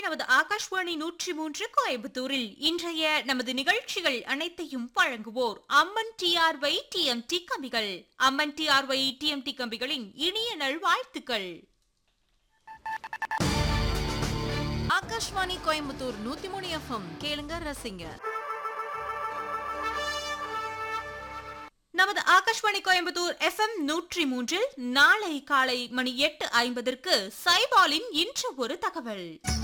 நமது ஆகாஷ்வாணி நூற்றி மூன்று கோயம்புத்தூரில் இன்றைய நமது நிகழ்ச்சிகள் அனைத்தையும் வழங்குவோர் அம்மன் டிஆர்ஒய் டிஎம்டி கம்பிகள் அம்மன் டிஆர்ஒய் டிஎம்டி கம்பிகளின் இனிய நல்வாழ்த்துக்கள் ஆகாஷ்வாணி கோயம்புத்தூர் நூத்தி மூணு எஃப்எம் கேளுங்க ரசிங்க நமது ஆகாஷ்வாணி கோயம்புத்தூர் எஃப்எம் நூற்றி மூன்றில் நாளை காலை மணி எட்டு ஐம்பதற்கு சைபாலின் இன்று ஒரு தகவல்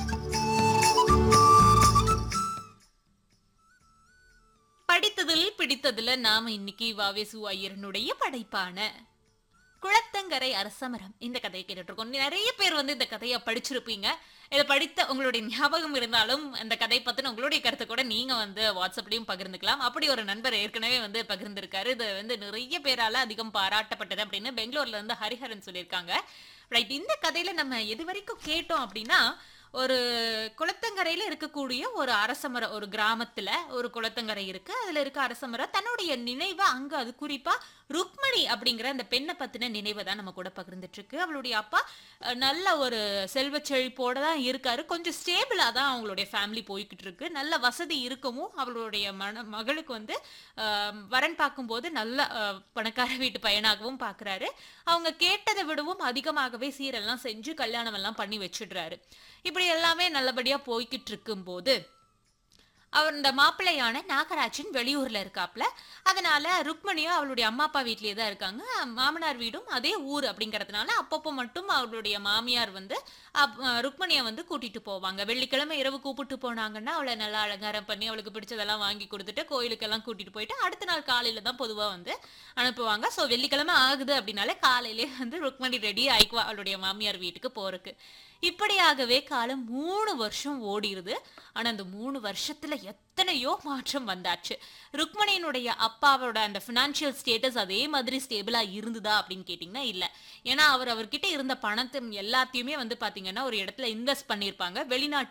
படித்ததில் பிடித்ததுல நாம இன்னைக்கு வாவேசு ஐயரனுடைய படைப்பான குளத்தங்கரை அரசமரம் இந்த கதையை கேட்டுட்டு இருக்கோம் நிறைய பேர் வந்து இந்த கதையை படிச்சிருப்பீங்க இதை படித்த உங்களுடைய ஞாபகம் இருந்தாலும் இந்த கதை பத்தின உங்களுடைய கருத்தை கூட நீங்க வந்து வாட்ஸ்அப்லயும் பகிர்ந்துக்கலாம் அப்படி ஒரு நண்பர் ஏற்கனவே வந்து பகிர்ந்திருக்காரு இது வந்து நிறைய பேரால அதிகம் பாராட்டப்பட்டது அப்படின்னு பெங்களூர்ல இருந்து ஹரிஹரன் சொல்லியிருக்காங்க ரைட் இந்த கதையில நம்ம எது வரைக்கும் கேட்டோம் அப்படின்னா ஒரு குளத்தங்கரையில இருக்கக்கூடிய ஒரு அரசமரம் ஒரு கிராமத்துல ஒரு குளத்தங்கரை இருக்கு அதுல இருக்க அரசமரம் தன்னுடைய நினைவை அங்க அது குறிப்பா ருக்மணி அப்படிங்கிற அந்த பெண்ணை பத்தின நினைவை தான் நம்ம கூட பகிர்ந்துட்டு இருக்கு அவளுடைய அப்பா அஹ், நல்ல ஒரு செல்வ செழிப்போட தான் இருக்காரு கொஞ்சம் ஸ்டேபிளா தான் அவங்களுடைய ஃபேமிலி போய்கிட்டு இருக்கு நல்ல வசதி இருக்கவும் அவளுடைய மன மகளுக்கு வந்து அஹ், வரன் பார்க்கும்போது நல்ல அஹ், பணக்கார வீட்டு பையனாகவும் பார்க்கறாரு அவங்க கேட்டதை விடவும் அதிகமாகவே சீரெல்லாம் செஞ்சு கல்யாணம் எல்லாம் பண்ணி வச்சிடுறாரு இப்படி எல்லாமே நல்லபடியா போய்கிட்டு இருக்கும்போது அவர் இந்த மாப்பிள்ளையான நாகராஜன் வெளியூர்ல இருக்காப்ல அதனால ருக்மணியும் அவளுடைய அம்மா அப்பா வீட்லயே தான் இருக்காங்க மாமனார் வீடும் அதே ஊர் அப்படிங்கறதுனால அப்பப்போ மட்டும் அவளுடைய மாமியார் வந்து அப்- அஹ் ருக்மணியை வந்து கூட்டிட்டு போவாங்க வெள்ளிக்கிழமை இரவு கூப்பிட்டு போனாங்கன்னா அவளை நல்லா அலங்காரம் பண்ணி அவளுக்கு பிடிச்சதெல்லாம் வாங்கி கொடுத்துட்டு கோயிலுக்கெல்லாம் கூட்டிட்டு போயிட்டு அடுத்த நாள் காலையில தான் பொதுவா வந்து அனுப்புவாங்க ஸோ வெள்ளிக்கிழமை ஆகுது அப்படின்னாலே காலையிலே வந்து ருக்மணி ரெடி ஆயிக்குவா அவளுடைய மாமியார் வீட்டுக்கு போறதுக்கு இப்படியாகவே காலம் மூணு வருஷம் ஓடிடுது ஆனா அந்த மூணு வருஷத்துல எத்தனையோ மாற்றம் வந்தாச்சு ருக்மணியினுடைய அப்பாவோட அந்த ஃபினான்ஷியல் ஸ்டேட்டஸ் அதே மாதிரி ஸ்டேபிளா இருந்ததா அப்படின்னு கேட்டிங்கன்னா இல்ல ஏன்னா அவர் அவர்கிட்ட இருந்த பணத்தை எல்லாத்தையுமே வந்து பாத்தீங்கன்னா ஒரு இடத்துல இன்வெஸ்ட் பண்ணியிருப்பாங்க வெளிநாட்டு